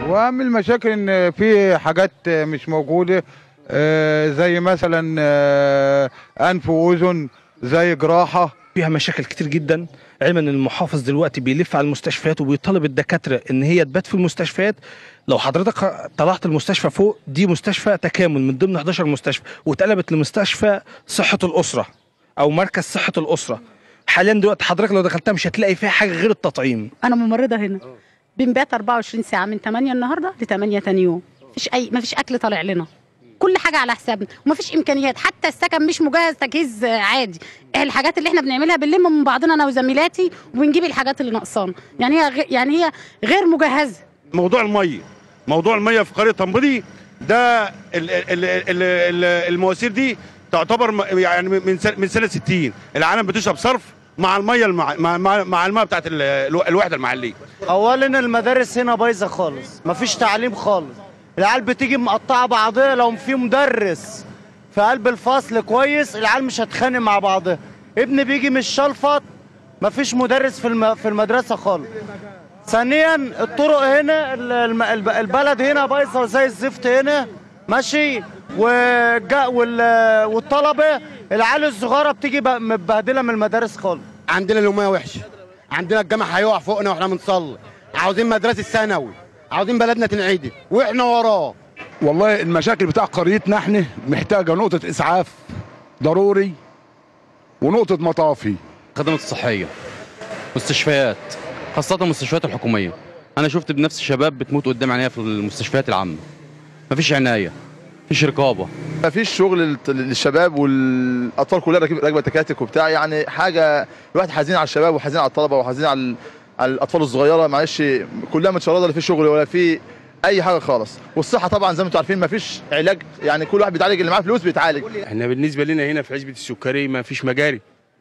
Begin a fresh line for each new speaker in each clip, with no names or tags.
واهم المشاكل ان في حاجات مش موجوده آه، زي مثلا آه، انف واذن زي جراحه
فيها مشاكل كتير جدا علما ان المحافظ دلوقتي بيلف على المستشفيات وبيطالب الدكاتره ان هي تبات في المستشفيات لو حضرتك طلعت المستشفى فوق دي مستشفى تكامل من ضمن 11 مستشفى واتقلبت لمستشفى صحه الاسره او مركز صحه الاسره حاليا دلوقتي حضرتك لو دخلتها مش هتلاقي فيها حاجه غير التطعيم
انا ممرضه هنا بنبات 24 ساعه من 8 النهارده ل 8 تاني يوم مفيش اي مفيش اكل طالع لنا كل حاجه على حسابنا ومفيش امكانيات حتى السكن مش مجهز تجهيز آه، عادي الحاجات اللي احنا بنعملها بنلم من بعضنا انا وزميلاتي وبنجيب الحاجات اللي ناقصانا يعني هي غ- يعني هي غير مجهزه
موضوع الميه موضوع الميه في قريه طنبلي ده ال- ال- ال- ال- ال- المواسير دي تعتبر م- يعني من سنه من سنه 60 العالم بتشرب صرف مع الميه المع... مع مع, مع الميه بتاعت ال- الو- الوحده المحليه
اولا المدارس هنا بايظه خالص مفيش تعليم خالص العيال بتيجي مقطعه بعضها لو في مدرس في قلب الفصل كويس العيال مش هتخانق مع بعضها ابني بيجي من الشلفط مفيش مدرس في الم... في المدرسه خالص ثانيا الطرق هنا ال- الم- الب- البلد هنا بايظه زي الزفت هنا ماشي والج- وال- والطلبه العيال الصغيره بتيجي ب- متبهدله من المدارس خالص
عندنا الأمية وحشة عندنا الجامع هيقع فوقنا واحنا بنصلي عاوزين مدرسة ثانوي عاوزين بلدنا تنعدل واحنا وراه
والله المشاكل بتاع قريتنا احنا محتاجه نقطه اسعاف ضروري ونقطه مطافي
الخدمات الصحيه مستشفيات خاصه المستشفيات الحكوميه انا شفت بنفسي شباب بتموت قدام عينيا في المستشفيات العامه مفيش عنايه مفيش رقابه
مفيش شغل للت- للشباب والاطفال كلها راكبه راكبه تكاتك وبتاع يعني حاجه الواحد حزين على الشباب وحزين على الطلبه وحزين على ال- على الاطفال الصغيره معلش كلها متشرده لا في شغل ولا في اي حاجه خالص والصحه طبعا زي ما انتم عارفين مفيش علاج يعني كل واحد بيتعالج اللي معاه فلوس بيتعالج
احنا بالنسبه لنا هنا في عزبه السكري ما فيش مجاري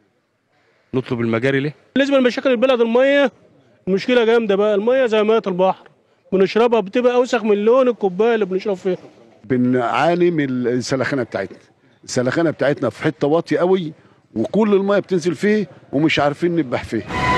نطلب المجاري ليه بالنسبه لمشاكل البلد الميه المشكله جامده بقى الميه زي ميه البحر بنشربها بتبقى اوسخ من لون الكوبايه اللي بنشرب فيها
بنعاني من السلخانه بتاعتنا السلخانه بتاعتنا في حته واطيه قوي وكل الميه بتنزل فيه ومش عارفين نذبح فيه